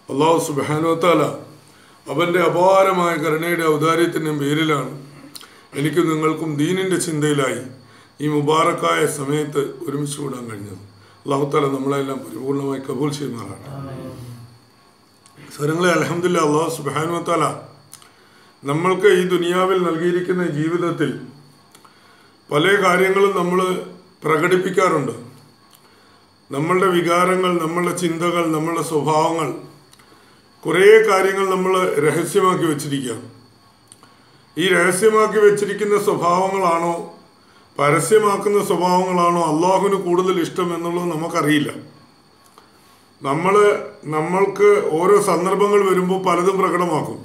അള്ളാഹു സുബാനുവത്താല അവൻ്റെ അപാരമായ കരുണയുടെ ഔദാര്യത്തിൻ്റെ പേരിലാണ് എനിക്കും നിങ്ങൾക്കും ദീനിൻ്റെ ചിന്തയിലായി ഈ മുബാറക്കായ സമയത്ത് ഒരുമിച്ച് കൂടാൻ കഴിഞ്ഞത് അള്ളാഹുത്താല നമ്മളെല്ലാം പരിപൂർണമായി കബൂൽ ചെയ്യുന്നതാണ് സ്വരങ്ങളെ അലഹമില്ല അള്ളാഹു സുബാനുവത്താല നമ്മൾക്ക് ഈ ദുനിയാവിൽ നൽകിയിരിക്കുന്ന ജീവിതത്തിൽ പല കാര്യങ്ങളും നമ്മൾ പ്രകടിപ്പിക്കാറുണ്ട് നമ്മളുടെ വികാരങ്ങൾ നമ്മളുടെ ചിന്തകൾ നമ്മളുടെ സ്വഭാവങ്ങൾ കുറേ കാര്യങ്ങൾ നമ്മൾ രഹസ്യമാക്കി വെച്ചിരിക്കുകയാണ് ഈ രഹസ്യമാക്കി വെച്ചിരിക്കുന്ന സ്വഭാവങ്ങളാണോ പരസ്യമാക്കുന്ന സ്വഭാവങ്ങളാണോ അള്ളാഹുവിന് കൂടുതൽ ഇഷ്ടം എന്നുള്ളത് നമുക്കറിയില്ല നമ്മൾ നമ്മൾക്ക് ഓരോ സന്ദർഭങ്ങൾ വരുമ്പോൾ പലതും പ്രകടമാക്കും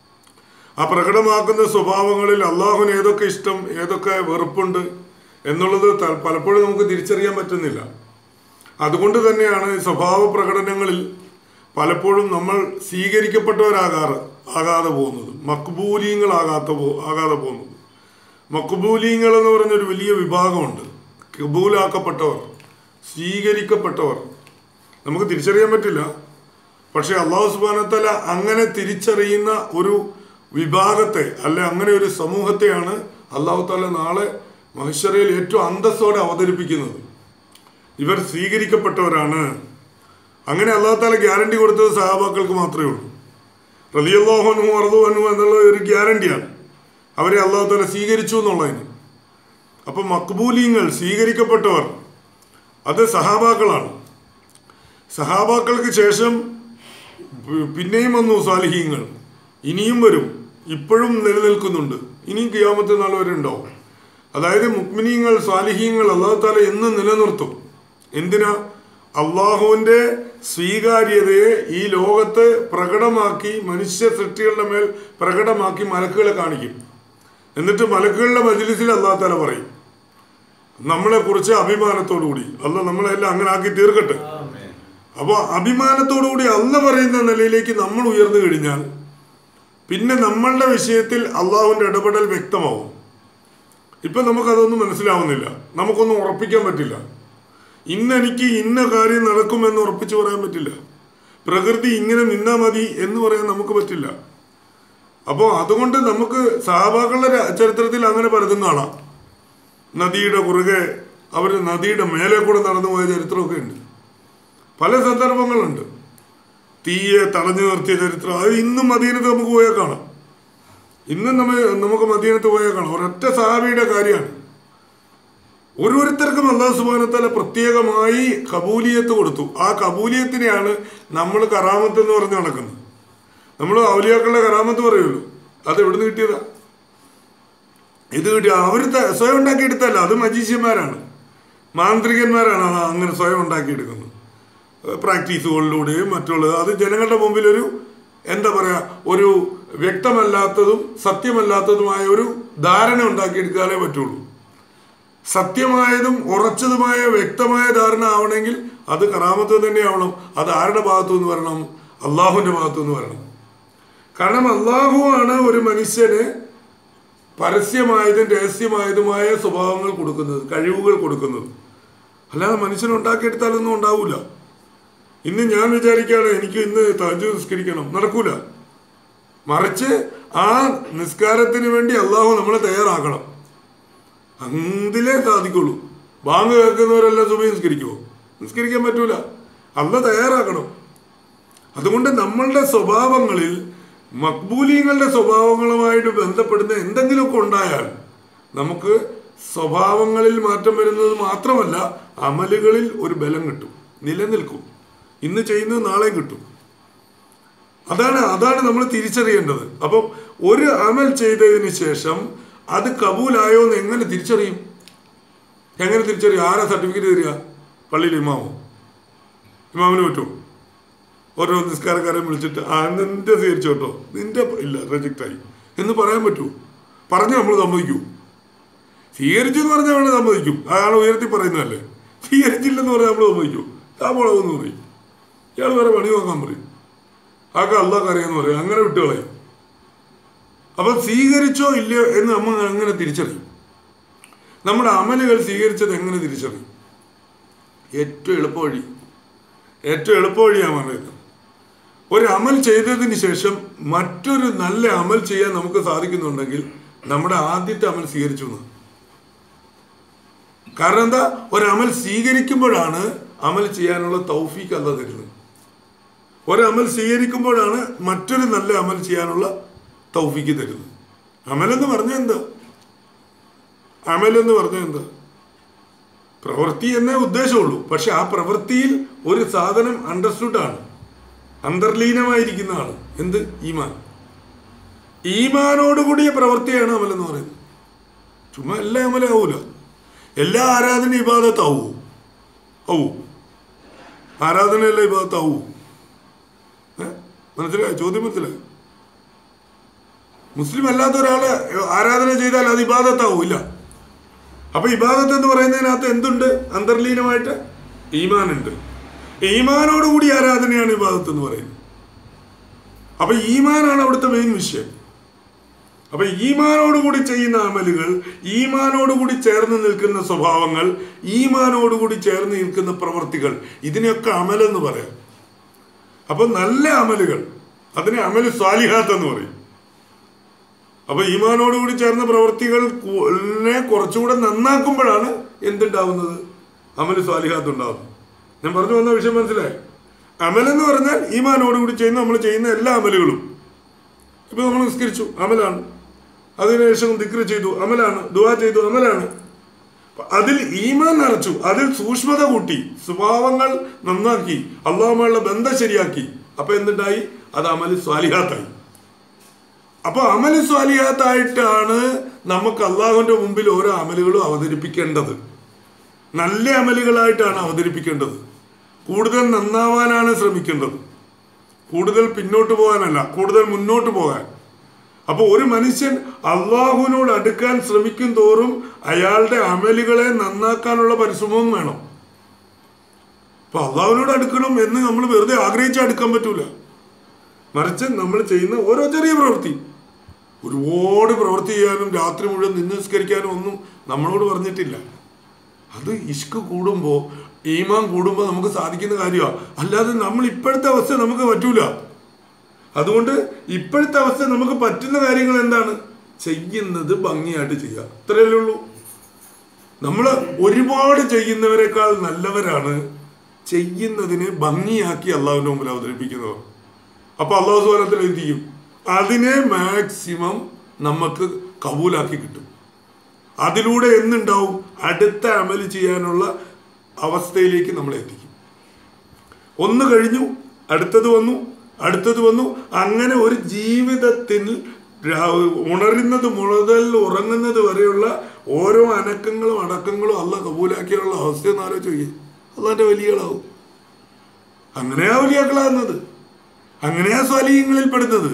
ആ പ്രകടമാക്കുന്ന സ്വഭാവങ്ങളിൽ അള്ളാഹുവിന് ഏതൊക്കെ ഇഷ്ടം ഏതൊക്കെ വെറുപ്പുണ്ട് എന്നുള്ളത് ത- പലപ്പോഴും നമുക്ക് തിരിച്ചറിയാൻ പറ്റുന്നില്ല അതുകൊണ്ട് തന്നെയാണ് ഈ സ്വഭാവ പ്രകടനങ്ങളിൽ പലപ്പോഴും നമ്മൾ സ്വീകരിക്കപ്പെട്ടവരാകാറ് ആകാതെ പോകുന്നത് മക്ബൂലീങ്ങളാകാത്ത പോ ആകാതെ പോകുന്നത് മക്ബൂലീങ്ങൾ എന്ന് പറഞ്ഞൊരു വലിയ വിഭാഗമുണ്ട് കബൂലാക്കപ്പെട്ടവർ സ്വീകരിക്കപ്പെട്ടവർ നമുക്ക് തിരിച്ചറിയാൻ പറ്റില്ല പക്ഷേ അള്ളാഹു സുബാനത്തല അങ്ങനെ തിരിച്ചറിയുന്ന ഒരു വിഭാഗത്തെ അല്ലെ അങ്ങനെ ഒരു സമൂഹത്തെയാണ് അള്ളാഹു താല നാളെ മഹിഷറയിൽ ഏറ്റവും അന്തസ്സോടെ അവതരിപ്പിക്കുന്നത് ഇവർ സ്വീകരിക്കപ്പെട്ടവരാണ് അങ്ങനെ അള്ളാഹു താല ഗ്യാരണ്ടി കൊടുത്തത് സഹാബാക്കൾക്ക് മാത്രമേ ഉള്ളൂ റലിയല്ലാഹുനു അറുതുവനു എന്നുള്ള ഒരു ഗ്യാരണ്ടിയാണ് അവരെ അള്ളാഹു താല സ്വീകരിച്ചു എന്നുള്ളതിന് അപ്പം മക്ബൂലിങ്ങൾ സ്വീകരിക്കപ്പെട്ടവർ അത് സഹാബാക്കളാണ് സഹാബാക്കൾക്ക് ശേഷം പി- പിന്നെയും വന്നു സാലിഹീങ്ങൾ ഇനിയും വരും ഇപ്പോഴും നിലനിൽക്കുന്നുണ്ട് ഇനിയും കിയാമത്തെ നാൾ വരെ ഉണ്ടാവും അതായത് മുക്മിനീങ്ങൾ സ്വാലിഹീങ്ങൾ അള്ളാഹു താല എന്നും നിലനിർത്തും എന്തിനാ അള്ളാഹുവിൻ്റെ സ്വീകാര്യതയെ ഈ ലോകത്ത് പ്രകടമാക്കി മനുഷ്യ സൃഷ്ടികളുടെ മേൽ പ്രകടമാക്കി മലക്കുകളെ കാണിക്കും എന്നിട്ട് മലക്കുകളുടെ മജിലിസിൽ അള്ളാഹു താല പറയും നമ്മളെ കുറിച്ച് അഭിമാനത്തോടുകൂടി അല്ല നമ്മളെല്ലാം അങ്ങനെ ആക്കി തീർക്കട്ടെ അപ്പോൾ അഭിമാനത്തോടുകൂടി അല്ല പറയുന്ന നിലയിലേക്ക് നമ്മൾ ഉയർന്നു കഴിഞ്ഞാൽ പിന്നെ നമ്മളുടെ വിഷയത്തിൽ അള്ളാഹുവിൻ്റെ ഇടപെടൽ വ്യക്തമാവും ഇപ്പം നമുക്കതൊന്നും മനസ്സിലാവുന്നില്ല നമുക്കൊന്നും ഉറപ്പിക്കാൻ പറ്റില്ല ഇന്ന് എനിക്ക് ഇന്ന കാര്യം നടക്കുമെന്ന് ഉറപ്പിച്ച് പറയാൻ പറ്റില്ല പ്രകൃതി ഇങ്ങനെ നിന്നാ മതി എന്ന് പറയാൻ നമുക്ക് പറ്റില്ല അപ്പോൾ അതുകൊണ്ട് നമുക്ക് സഹാബാക്കളുടെ ര- ചരിത്രത്തിൽ അങ്ങനെ പലതും കാണാം നദിയുടെ കുറുകെ അവർ നദിയുടെ മേലെ കൂടെ നടന്നു പോയ ചരിത്രമൊക്കെ ഉണ്ട് പല സന്ദർഭങ്ങളുണ്ട് തീയെ തടഞ്ഞു നിർത്തിയ ചരിത്രം അത് ഇന്നും മദീനത്ത് നമുക്ക് പോയാൽ കാണാം ഇന്നും നമ്മ നമുക്ക് മദീനത്ത് പോയാൽ കാണാം ഒരൊറ്റ സഹാബിയുടെ കാര്യമാണ് ഓരോരുത്തർക്കും അള്ളാഹു സുബാനത്തല പ്രത്യേകമായി കബൂലിയത്ത് കൊടുത്തു ആ കബൂലിയത്തിനെയാണ് നമ്മൾ കറാമത്ത് എന്ന് പറഞ്ഞ് നടക്കുന്നത് നമ്മൾ ഔലിയാക്കളുടെ കറാമത്ത് പറയുമല്ലോ അത് എവിടുന്ന് കിട്ടിയതാ ഇത് കിട്ടിയ അവർ സ്വയം ഉണ്ടാക്കിയെടുത്തല്ല അത് മജീഷ്യന്മാരാണ് മാന്ത്രികന്മാരാണ് അത് അങ്ങനെ സ്വയം ഉണ്ടാക്കിയെടുക്കുന്നത് പ്രാക്ടീസുകളിലൂടെയും മറ്റുള്ളത് അത് ജനങ്ങളുടെ മുമ്പിൽ ഒരു എന്താ പറയുക ഒരു വ്യക്തമല്ലാത്തതും സത്യമല്ലാത്തതുമായ ഒരു ധാരണ ഉണ്ടാക്കിയെടുക്കാനേ പറ്റുള്ളൂ സത്യമായതും ഉറച്ചതുമായ വ്യക്തമായ ധാരണ ആവണമെങ്കിൽ അത് കറാമത്ത് തന്നെയാവണം അത് ആരുടെ ഭാഗത്തു നിന്ന് വരണം അള്ളാഹുവിൻ്റെ ഭാഗത്തു നിന്ന് വരണം കാരണം അള്ളാഹുവാണ് ഒരു മനുഷ്യന് പരസ്യമായതും രഹസ്യമായതുമായ സ്വഭാവങ്ങൾ കൊടുക്കുന്നത് കഴിവുകൾ കൊടുക്കുന്നത് അല്ലാതെ മനുഷ്യൻ ഉണ്ടാക്കിയെടുത്താലൊന്നും ഉണ്ടാവില്ല ഇന്ന് ഞാൻ വിചാരിക്കുകയാണ് എനിക്ക് ഇന്ന് തജു നിസ്കരിക്കണം നടക്കൂല മറിച്ച് ആ നിസ്കാരത്തിന് വേണ്ടി അള്ളാഹു നമ്മളെ തയ്യാറാക്കണം അതിലേ സാധിക്കുള്ളൂ ബാങ്ക് കേൾക്കുന്നവരെല്ലാം സുബൈ നിസ്കരിക്കുമോ നിസ്കരിക്കാൻ പറ്റൂല അല്ല തയ്യാറാക്കണം അതുകൊണ്ട് നമ്മളുടെ സ്വഭാവങ്ങളിൽ മക്ബൂലിങ്ങളുടെ സ്വഭാവങ്ങളുമായിട്ട് ബന്ധപ്പെടുന്ന എന്തെങ്കിലുമൊക്കെ ഉണ്ടായാൽ നമുക്ക് സ്വഭാവങ്ങളിൽ മാറ്റം വരുന്നത് മാത്രമല്ല അമലുകളിൽ ഒരു ബലം കിട്ടും നിലനിൽക്കും ഇന്ന് ചെയ്യുന്നത് നാളെ കിട്ടും അതാണ് അതാണ് നമ്മൾ തിരിച്ചറിയേണ്ടത് അപ്പം ഒരു അമൽ ചെയ്തതിന് ശേഷം അത് കബൂലായോ എന്ന് എങ്ങനെ തിരിച്ചറിയും എങ്ങനെ തിരിച്ചറിയും ആരാ സർട്ടിഫിക്കറ്റ് തരിക പള്ളിയിൽ ഇമാമോ ഇമാമിന് പറ്റുമോ ഓരോ നിസ്കാരക്കാരെ വിളിച്ചിട്ട് ആ നിന്റെ സ്വീകരിച്ചു കേട്ടോ നിന്റെ ഇല്ല റിജക്റ്റ് ആയി എന്ന് പറയാൻ പറ്റുമോ പറഞ്ഞാൽ നമ്മൾ സമ്മതിക്കൂ സ്വീകരിച്ചു എന്ന് പറഞ്ഞാൽ നമ്മൾ സമ്മതിക്കും അയാൾ ഉയർത്തി പറയുന്നതല്ലേ സ്വീകരിച്ചില്ലെന്ന് പറഞ്ഞാൽ നമ്മൾ സമ്മതിക്കും ഞാൻ മുളകെന്ന് പറയും ഇയാൾ വേറെ പണി നോക്കാൻ പറയും ആക്കെ അള്ളാഹ് അറിയാന്ന് പറയും അങ്ങനെ വിട്ടുകളയും അപ്പം സ്വീകരിച്ചോ ഇല്ലയോ എന്ന് നമ്മൾ അങ്ങനെ തിരിച്ചറിയും നമ്മുടെ അമലുകൾ സ്വീകരിച്ചത് എങ്ങനെ തിരിച്ചറിയും ഏറ്റവും എളുപ്പവഴി ഏറ്റവും എളുപ്പവഴിയാണ് പറയുന്നത് ഒരു അമൽ ചെയ്തതിന് ശേഷം മറ്റൊരു നല്ല അമൽ ചെയ്യാൻ നമുക്ക് സാധിക്കുന്നുണ്ടെങ്കിൽ നമ്മുടെ ആദ്യത്തെ അമൽ സ്വീകരിച്ചു എന്ന് കാരണം എന്താ ഒരമൽ സ്വീകരിക്കുമ്പോഴാണ് അമൽ ചെയ്യാനുള്ള തൗഫീക്ക് അല്ല തരുന്നത് ഒരമൽ സ്വീകരിക്കുമ്പോഴാണ് മറ്റൊരു നല്ല അമൽ ചെയ്യാനുള്ള തൗഫീക്ക് തരുന്നത് അമലെന്ന് പറഞ്ഞാൽ എന്താ അമലെന്ന് പറഞ്ഞാൽ എന്താ പ്രവൃത്തി എന്നേ ഉദ്ദേശമുള്ളൂ പക്ഷെ ആ പ്രവൃത്തിയിൽ ഒരു സാധനം അണ്ടർസ്റ്റുഡ് ആണ് അന്തർലീനമായിരിക്കുന്നതാണ് എന്ത് ഈമാൻ ഈമാനോടുകൂടിയ പ്രവൃത്തിയാണ് അമലെന്ന് പറയുന്നത് ചുമ്മാ എല്ലാ അമലാവൂല എല്ലാ ആരാധന ഇബാദത്താവൂ ആവൂ ആരാധന എല്ലാ ഇബാദത്താവൂ ഏ? മനസ്സിലായോ ചോദ്യം മനസ്സിലായോ മുസ്ലിം അല്ലാത്ത ഒരാള് ആരാധന ചെയ്താൽ അത് ഇബാദത്താവൂ ഇല്ല അപ്പൊ ഇബാദത്ത് എന്ന് പറയുന്നതിനകത്ത് എന്തുണ്ട് അന്തർലീനമായിട്ട് ഈമാനുണ്ട് ഈമാനോടുകൂടി ആരാധനയാണ് ഇബാദത്ത് എന്ന് പറയുന്നത് അപ്പൊ ഈമാനാണ് അവിടുത്തെ മെയിൻ വിഷയം അപ്പൊ ഈമാനോടുകൂടി ചെയ്യുന്ന അമലുകൾ ഈമാനോടുകൂടി ചേർന്ന് നിൽക്കുന്ന സ്വഭാവങ്ങൾ ഈമാനോടുകൂടി ചേർന്ന് നിൽക്കുന്ന പ്രവൃത്തികൾ ഇതിനെയൊക്കെ അമലെന്ന് പറയാം അപ്പൊ നല്ല അമലുകൾ അതിനെ അമല് സ്വാലിഹാത്ത് എന്ന് പറയും അപ്പൊ ഈമാനോടുകൂടി ചേർന്ന പ്രവൃത്തികൾ കു- നെ കുറച്ചുകൂടെ നന്നാക്കുമ്പോഴാണ് എന്തുണ്ടാവുന്നത് അമല് സ്വാലിഹാത്ത് ഉണ്ടാവുന്നത് ഞാൻ പറഞ്ഞു വന്ന വിഷയം മനസ്സിലായി അമലെന്ന് പറഞ്ഞാൽ ഈമാനോടുകൂടി ചെയ്യുന്ന നമ്മൾ ചെയ്യുന്ന എല്ലാ അമലുകളും ഇപ്പൊ നമ്മൾ നിസ്കരിച്ചു അമലാണ് അതിനുശേഷം ദിക്ര ചെയ്തു അമലാണ് ദുവാ ചെയ്തു അമലാണ് അപ്പൊ അതിൽ ഈമാൻ നിറച്ചു അതിൽ സൂക്ഷ്മത കൂട്ടി സ്വഭാവങ്ങൾ നന്നാക്കി അള്ളാഹുമായുള്ള ബന്ധം ശരിയാക്കി അപ്പൊ എന്തുണ്ടായി അത് അമല് സ്വാലിഹാത്തായി അപ്പൊ അമല് സ്വാലിഹാത്തായിട്ടാണ് നമുക്ക് അള്ളാഹുവിന്റെ മുമ്പിൽ ഓരോ അമലുകളും അവതരിപ്പിക്കേണ്ടത് നല്ല അമലുകളായിട്ടാണ് അവതരിപ്പിക്കേണ്ടത് കൂടുതൽ നന്നാവാനാണ് ശ്രമിക്കേണ്ടത് കൂടുതൽ പിന്നോട്ട് പോകാനല്ല കൂടുതൽ മുന്നോട്ട് പോകാൻ അപ്പോൾ ഒരു മനുഷ്യൻ അള്ളാഹുവിനോട് അടുക്കാൻ ശ്രമിക്കും തോറും അയാളുടെ അമലുകളെ നന്നാക്കാനുള്ള പരിശ്രമവും വേണം അപ്പൊ അള്ളാഹുവിനോട് അടുക്കണം എന്ന് നമ്മൾ വെറുതെ ആഗ്രഹിച്ച് അടുക്കാൻ പറ്റൂല മറിച്ച് നമ്മൾ ചെയ്യുന്ന ഓരോ ചെറിയ പ്രവൃത്തി ഒരുപാട് പ്രവൃത്തി ചെയ്യാനും രാത്രി മുഴുവൻ നിന്ന് നിസ്കരിക്കാനും ഒന്നും നമ്മളോട് പറഞ്ഞിട്ടില്ല അത് ഇഷ്ക് കൂടുമ്പോൾ ഈമാൻ കൂടുമ്പോൾ നമുക്ക് സാധിക്കുന്ന കാര്യമാണ് അല്ലാതെ നമ്മൾ ഇപ്പോഴത്തെ അവസ്ഥ നമുക്ക് പറ്റൂല അതുകൊണ്ട് ഇപ്പോഴത്തെ അവസ്ഥ നമുക്ക് പറ്റുന്ന കാര്യങ്ങൾ എന്താണ് ചെയ്യുന്നത് ഭംഗിയായിട്ട് ചെയ്യുക ഇത്രയല്ലേ ഉള്ളൂ നമ്മൾ ഒരുപാട് ചെയ്യുന്നവരെക്കാൾ നല്ലവരാണ് ചെയ്യുന്നതിനെ ഭംഗിയാക്കി അള്ളാഹുവിന്റെ മുമ്പിൽ അവതരിപ്പിക്കുന്നവർ അപ്പൊ അള്ളാഹു സുബാനത്തിൽ എന്ത് ചെയ്യും അതിനെ മാക്സിമം നമുക്ക് കബൂലാക്കി കിട്ടും അതിലൂടെ എന്തുണ്ടാവും അടുത്ത അമല് ചെയ്യാനുള്ള അവസ്ഥയിലേക്ക് നമ്മളെ എത്തിക്കും ഒന്ന് കഴിഞ്ഞു അടുത്തത് വന്നു അടുത്തത് വന്നു അങ്ങനെ ഒരു ജീവിതത്തിൽ രാ- ഉണരുന്നത് മുതൽ ഉറങ്ങുന്നത് വരെയുള്ള ഓരോ അനക്കങ്ങളും അടക്കങ്ങളും അല്ല കബൂലാക്കിയുള്ള അവസ്ഥ ഒന്ന് ആലോചിച്ച് നോക്കി അള്ളാന്റെ വലിയകളാവും അങ്ങനെയാ വലിയാക്കളാകുന്നത് അങ്ങനെയാ സ്വാലിഹ്യങ്ങളിൽ പെടുന്നത്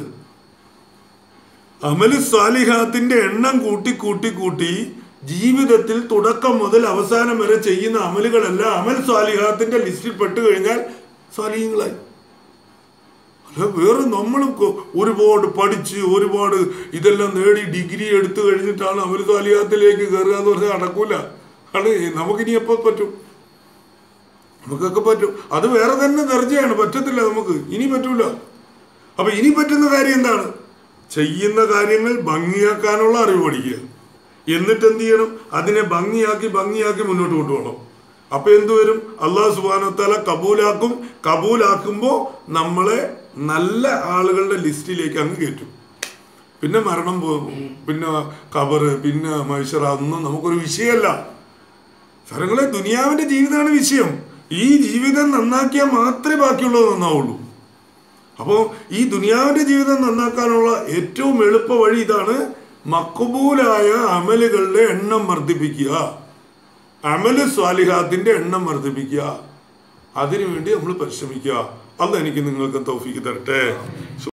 അമല് സ്വാലിഹാത്തിന്റെ എണ്ണം കൂട്ടി കൂട്ടി കൂട്ടി ജീവിതത്തിൽ തുടക്കം മുതൽ അവസാനം വരെ ചെയ്യുന്ന അമലുകളെല്ലാം അമൽ സ്വാലിഹാത്തിന്റെ ലിസ്റ്റിൽ പെട്ട് കഴിഞ്ഞാൽ സ്വാലിഹ്യങ്ങളായി അല്ല വേറെ നമ്മളും കൊ- ഒരുപാട് പഠിച്ച് ഒരുപാട് ഇതെല്ലാം നേടി ഡിഗ്രി എടുത്തു കഴിഞ്ഞിട്ടാണ് അമൽ സ്വാലിഹാത്തിലേക്ക് കയറുക എന്ന് പറഞ്ഞാൽ നടക്കൂല ആണ് നമുക്കിനി എപ്പോൾ പറ്റും നമുക്കൊക്കെ പറ്റും അത് വേറെ തന്നെ ദർജയാണ് പറ്റത്തില്ല നമുക്ക് ഇനി പറ്റൂല അപ്പൊ ഇനി പറ്റുന്ന കാര്യം എന്താണ് ചെയ്യുന്ന കാര്യങ്ങൾ ഭംഗിയാക്കാനുള്ള അറിവ് പഠിക്കുക എന്നിട്ട് എന്ത് ചെയ്യണം അതിനെ ഭംഗിയാക്കി ഭംഗിയാക്കി മുന്നോട്ട് കൊണ്ടുപോകണം അപ്പൊ എന്ത് വരും അള്ളാഹു സുബാനത്താല കബൂലാക്കും കബൂലാക്കുമ്പോൾ നമ്മളെ നല്ല ആളുകളുടെ ലിസ്റ്റിലേക്ക് അങ്ങ് കയറ്റും പിന്നെ മരണം പോ- പിന്നെ കബറ് പിന്നെ മനുഷ്യർ അതൊന്നും നമുക്കൊരു വിഷയമല്ല സ്ഥലങ്ങളെ ദുനിയാവിന്റെ ജീവിതമാണ് വിഷയം ഈ ജീവിതം നന്നാക്കിയാൽ മാത്രമേ ബാക്കിയുള്ളത് നന്നാവുള്ളൂ അപ്പോൾ ഈ ദുനിയാവിന്റെ ജീവിതം നന്നാക്കാനുള്ള ഏറ്റവും എളുപ്പ വഴി ഇതാണ് മക്കബൂലായ അമലുകളുടെ എണ്ണം വർദ്ധിപ്പിക്കുക അമല് സ്വാലിഹാത്തിന്റെ എണ്ണം വർദ്ധിപ്പിക്കുക അതിനുവേണ്ടി നമ്മൾ പരിശ്രമിക്കുക അത് എനിക്ക് നിങ്ങൾക്ക് തൗഫീക്ക് തരട്ടെ